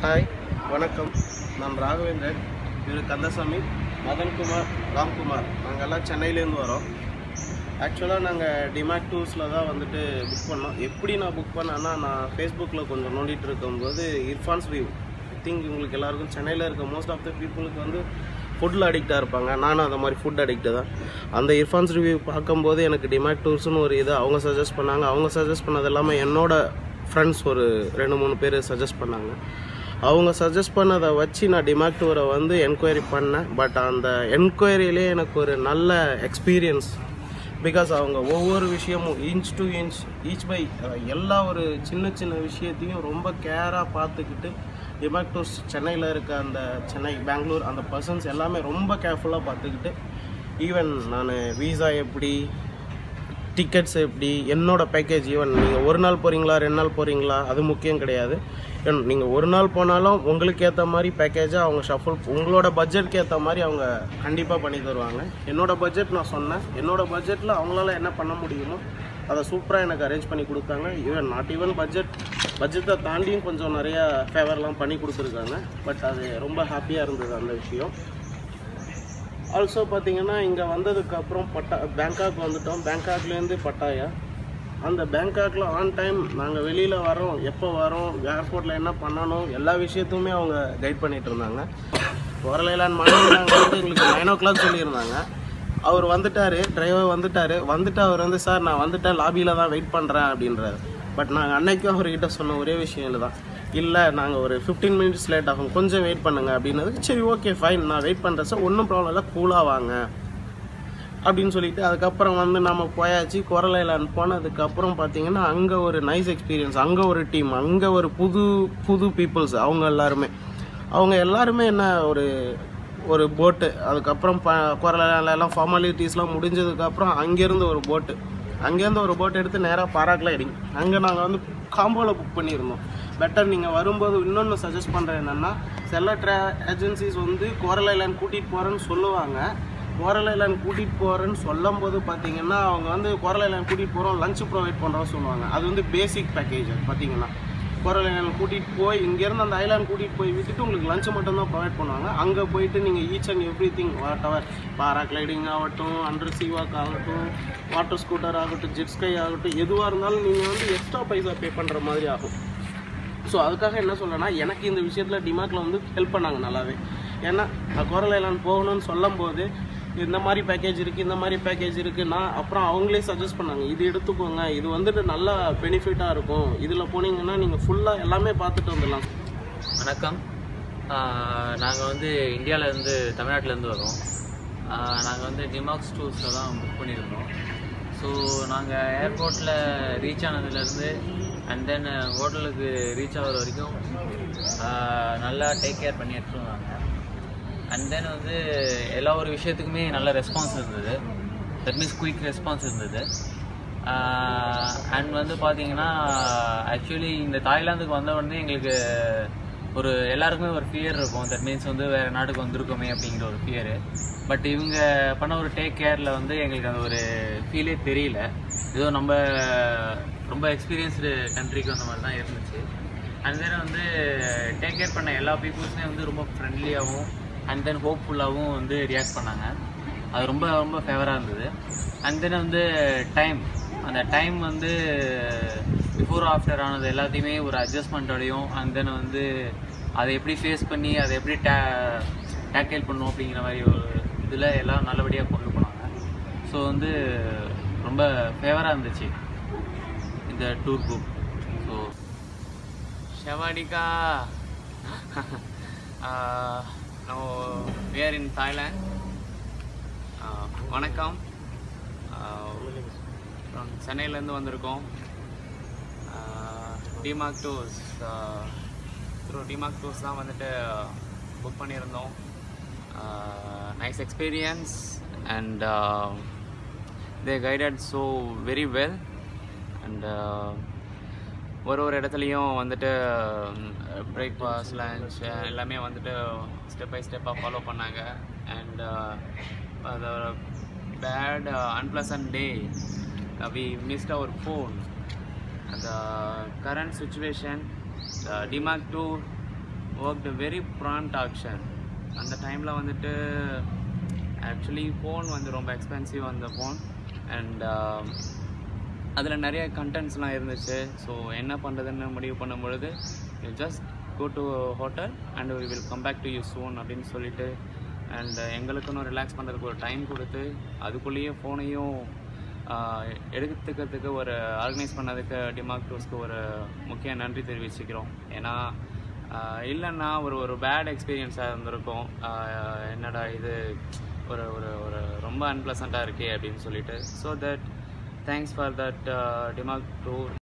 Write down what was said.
Hi வணக்கம் நான் ராகவேந்திரன் இவர் கந்தசாமி மதன்குமார் ராம்குமார் நாங்கள் எல்லாம் சென்னையிலேருந்து வரோம் ஆக்சுவலாக நாங்கள் டிமாக் டூர்ஸில் தான் வந்துட்டு புக் பண்ணோம் எப்படி நான் புக் பண்ணேன்னா நான் ஃபேஸ்புக்கில் கொஞ்சம் நோண்டிட்டு இருக்கும்போது இர்ஃபான்ஸ் வியூ ஐ திங்க் உங்களுக்கு எல்லாருக்கும் சென்னையில் இருக்க மோஸ்ட் ஆஃப் த பீப்புளுக்கு வந்து ஃபுட்டில் அடிக்டாக இருப்பாங்க நானும் அந்த மாதிரி ஃபுட் அடிக்ட் தான் அந்த இர்ஃபான்ஸ் ரிவ்யூ பார்க்கும்போது எனக்கு டிமாக் டூர்ஸ்னு ஒரு இது அவங்க சஜஸ்ட் பண்ணாங்க அவங்க சஜஸ்ட் பண்ணது எல்லாமே என்னோட ஃப்ரெண்ட்ஸ் ஒரு ரெண்டு மூணு பேர் சஜஸ்ட் பண்ணாங்க அவங்க சஜஸ்ட் பண்ணதை வச்சு நான் டிமாக் டூரை வந்து என்கொயரி பண்ணேன் பட் அந்த என்கொயரியிலே எனக்கு ஒரு நல்ல எக்ஸ்பீரியன்ஸ் பிகாஸ் அவங்க ஒவ்வொரு விஷயமும் inch to inch each by எல்லா ஒரு சின்ன சின்ன விஷயத்தையும் ரொம்ப கேராக பார்த்துக்கிட்டு டிமாக் டூர்ஸ் சென்னையில் இருக்க அந்த சென்னை பெங்களூர் அந்த பர்சன்ஸ் எல்லாமே ரொம்ப கேர்ஃபுல்லாக பார்த்துக்கிட்டு ஈவன் நான் வீசா எப்படி டிக்கெட்ஸ் எப்படி என்னோட பேக்கேஜ் ஈவன் நீங்கள் ஒரு நாள் போகிறீங்களா ரெண்டு நாள் போகிறீங்களா அது முக்கியம் கிடையாது நீங்கள் ஒரு நாள் போனாலும் உங்களுக்கு ஏற்ற மாதிரி பேக்கேஜை அவங்க ஷஃபுல் உங்களோட பட்ஜெட்க்கு ஏற்ற மாதிரி அவங்க கண்டிப்பாக பண்ணி தருவாங்க என்னோட பட்ஜெட் நான் சொன்னேன் என்னோட பட்ஜெட்டில் அவங்களால என்ன பண்ண முடியுமோ அதை சூப்பராக எனக்கு அரேஞ்ச் பண்ணி கொடுத்தாங்க ஈவன் நாட் ஈவன் பட்ஜெட் பட்ஜெட்டை தாண்டியும் கொஞ்சம் நிறைய ஃபேவர்லாம் பண்ணி கொடுத்துருக்காங்க பட் அது ரொம்ப ஹாப்பியாக இருந்தது அந்த விஷயம் ஆல்சோ பார்த்தீங்கன்னா இங்கே வந்ததுக்கப்புறம் பட்டா பேங்காக் வந்துட்டோம் பேங்காக்லேருந்து பட்டாயா அந்த பேங்காக்கில் ஆன் டைம் நாங்கள் வெளியில் வரோம் எப்போ வரோம் ஏர்போர்ட்டில் என்ன பண்ணணும் எல்லா விஷயத்துமே அவங்க கைட் பண்ணிட்டு இருந்தாங்க வரலைலான்னு மணி நாங்கள் வந்து எங்களுக்கு நைன் ஓ கிளாக் சொல்லியிருந்தாங்க அவர் வந்துட்டார் டிரைவர் வந்துட்டார் வந்துட்டு அவர் வந்து சார் நான் வந்துட்டேன் லாபியில் தான் வெயிட் பண்ணுறேன் அப்படின்றாரு பட் நாங்கள் அன்னைக்கும் அவர்கிட்ட சொன்ன ஒரே விஷயம் இல்லை தான் இல்லை நாங்கள் ஒரு ஃபிஃப்டீன் மினிட்ஸ் லேட் ஆகும் கொஞ்சம் வெயிட் பண்ணுங்க அப்படின்னதுக்கு சரி ஓகே ஃபைன் நான் வெயிட் பண்ணுறேன் சார் ஒன்றும் ப்ராப்ளம் இல்லை கூலாக வாங்க அப்படின்னு சொல்லிட்டு அதுக்கப்புறம் வந்து நம்ம போயாச்சு குரலைலான் போனதுக்கப்புறம் பார்த்தீங்கன்னா அங்கே ஒரு நைஸ் எக்ஸ்பீரியன்ஸ் அங்கே ஒரு டீம் அங்கே ஒரு புது புது பீப்புள்ஸ் அவங்க எல்லாருமே அவங்க எல்லாருமே என்ன ஒரு ஒரு போட்டு அதுக்கப்புறம் ப குரலைலான்ல எல்லாம் ஃபார்மாலிட்டிஸ்லாம் முடிஞ்சதுக்கப்புறம் அங்கேருந்து ஒரு போட்டு அங்கேருந்து ஒரு போட் எடுத்து நேராக பாராக்ளைடிங் அங்கே நாங்கள் வந்து காம்போவில் புக் பண்ணியிருந்தோம் பெட்டர் நீங்கள் வரும்போது இன்னொன்று சஜஸ்ட் பண்ணுறேன் என்னென்னா சில ட்ரா ஏஜென்சிஸ் வந்து கோரல் ஐலாண்ட் கூட்டிகிட்டு போகிறேன்னு சொல்லுவாங்க கோரல் ஐலாண்ட் கூட்டிகிட்டு போகிறேன்னு சொல்லும் போது பார்த்தீங்கன்னா அவங்க வந்து கோரல் ஐலாண்ட் கூட்டிகிட்டு போகிறோம் லஞ்ச் ப்ரொவைட் பண்ணுறோம் சொல்லுவாங்க அது வந்து பேசிக் பேக்கேஜ் பார்த்தீங்கன்னா கோரல் ஐலாண்ட் கூட்டிகிட்டு போய் இங்கேருந்து அந்த ஐலாண்ட் கூட்டிகிட்டு போய் விட்டுட்டு உங்களுக்கு லஞ்ச் மட்டும்தான் ப்ரொவைட் பண்ணுவாங்க அங்கே போயிட்டு நீங்கள் each and everything whatever paragliding ஆகட்டும் அண்டர் சீவாக் ஆகட்டும் வாட்டர் ஸ்கூட்டர் ஆகட்டும் ஜெட் ஸ்கை ஆகட்டும் எதுவாக இருந்தாலும் நீங்கள் வந்து எக்ஸ்ட்ரா பைசா பே பண்ணுற மாதிரி ஆகும் ஸோ அதுக்காக என்ன சொல்கிறேன்னா எனக்கு இந்த விஷயத்தில் டிமார்க்கில் வந்து ஹெல்ப் பண்ணாங்க நல்லாவே ஏன்னா நான் கோரல் ஐலாண்ட் போகணும்னு சொல்லும் போது இந்த மாதிரி பேக்கேஜ் இருக்குது இந்த மாதிரி பேக்கேஜ் இருக்குன்னா அப்புறம் அவங்களே சஜஸ்ட் பண்ணாங்க இது எடுத்துக்கோங்க இது வந்துட்டு நல்லா பெனிஃபிட்டாக இருக்கும் இதில் போனீங்கன்னா நீங்கள் ஃபுல்லாக எல்லாமே பார்த்துட்டு வந்துடலாம் வணக்கம் நாங்கள் வந்து இந்தியாவிலேருந்து தமிழ்நாட்டிலேருந்து வரோம் நாங்கள் வந்து டிமாக்ஸ் டூர்ஸில் தான் புக் பண்ணியிருந்தோம் ஸோ நாங்கள் ஏர்போர்ட்டில் ரீச் ஆனதுலேருந்து அண்ட் தென் ஹோட்டலுக்கு ரீச் ஆகிற வரைக்கும் ஆஹ் நல்லா டேக் கேர் பண்ணி எடுத்துருந்தாங்க அண்ட் தென் வந்து எல்லா ஒரு விஷயத்துக்குமே நல்ல ரெஸ்பான்ஸ் இருந்தது தட் மீன்ஸ் குயிக் ரெஸ்பான்ஸ் இருந்தது அண்ட் வந்து பார்த்தீங்கன்னா ஆக்சுவலி இந்த தாய்லாந்துக்கு வந்த உடனே எங்களுக்கு ஒரு எல்லாருக்குமே ஒரு ஃபியர் இருக்கும் தட் மீன்ஸ் வந்து வேறு நாட்டுக்கு வந்திருக்கோமே அப்படிங்கிற ஒரு ஃபியரு பட் இவங்க பண்ண ஒரு டேக் கேரில் வந்து எங்களுக்கு அந்த ஒரு ஃபீலே தெரியல ஏதோ நம்ம ரொம்ப எக்ஸ்பீரியன்ஸ்டு கண்ட்ரிக்கு வந்த மாதிரி தான் இருந்துச்சு அண்ட் தென் வந்து டேக் கேர் பண்ண எல்லா பீப்புள்ஸுமே வந்து ரொம்ப ஃப்ரெண்ட்லியாகவும் அண்ட் தென் ஹோப்ஃபுல்லாகவும் வந்து ரியாக்ட் பண்ணாங்க அது ரொம்ப ரொம்ப ஃபேவராக இருந்தது அண்ட் தென் வந்து டைம் அந்த டைம் வந்து பிஃபோர் ஆஃப்டர் ஆனது எல்லாத்தையுமே ஒரு அட்ஜஸ்ட்மெண்ட்டோடையும் அண்ட் தென் வந்து அதை எப்படி ஃபேஸ் பண்ணி அதை எப்படி டே டேக்கிள் பண்ணும் அப்படிங்கிற மாதிரி ஒரு இதில் எல்லாம் நல்லபடியாக கொண்டு போனாங்க ஸோ வந்து ரொம்ப ஃபேவராக இருந்துச்சு இந்த டூர் குரூப் ஸோ ஷவாடிகா now we are in Thailand. Uh, வணக்கம் from சென்னையிலேருந்து வந்திருக்கோம் DMARC tours through DMARC tours தான் வந்துட்டு புக் பண்ணியிருந்தோம் nice experience and they guided so very well and ஒரு ஒரு இடத்துலையும் வந்துட்டு பிரேக்ஃபாஸ்ட் லன்ச் எல்லாமே வந்துட்டு ஸ்டெப் பை ஸ்டெப்பாக ஃபாலோ பண்ணாங்க அண்ட் அது bad unpleasant day we missed our phone the current situation, the DMARC 2 worked very prompt action அந்த டைமில் வந்துட்டு ஆக்சுவலி ஃபோன் வந்து ரொம்ப எக்ஸ்பென்சிவ் அந்த ஃபோன் அண்ட் அதில் நிறைய கண்டென்ட்ஸ்லாம் இருந்துச்சு ஸோ என்ன பண்ணுறதுன்னு முடிவு பண்ணும் பொழுது you just go to hotel and we will come back to you soon அப்படின்னு சொல்லிட்டு அண்ட் எங்களுக்குன்னு ரிலாக்ஸ் பண்ணுறதுக்கு ஒரு டைம் கொடுத்து அதுக்குள்ளேயே ஃபோனையும் எடுத்துக்கிறதுக்கு ஒரு ஆர்கனைஸ் பண்ணதுக்கு டிமாக் டூஸ்க்கு ஒரு முக்கிய நன்றி தெரிவிச்சுக்கிறோம் ஏன்னா ஆஹ் இல்லைன்னா ஒரு ஒரு பேட் எக்ஸ்பீரியன்ஸாக இருந்திருக்கும் ஆஹ் என்னடா இது ஒரு ஒரு ஒரு ரொம்ப அன்பிளசண்ட்டாக இருக்கே அப்படின்னு சொல்லிட்டு so that thanks for that DMARC tour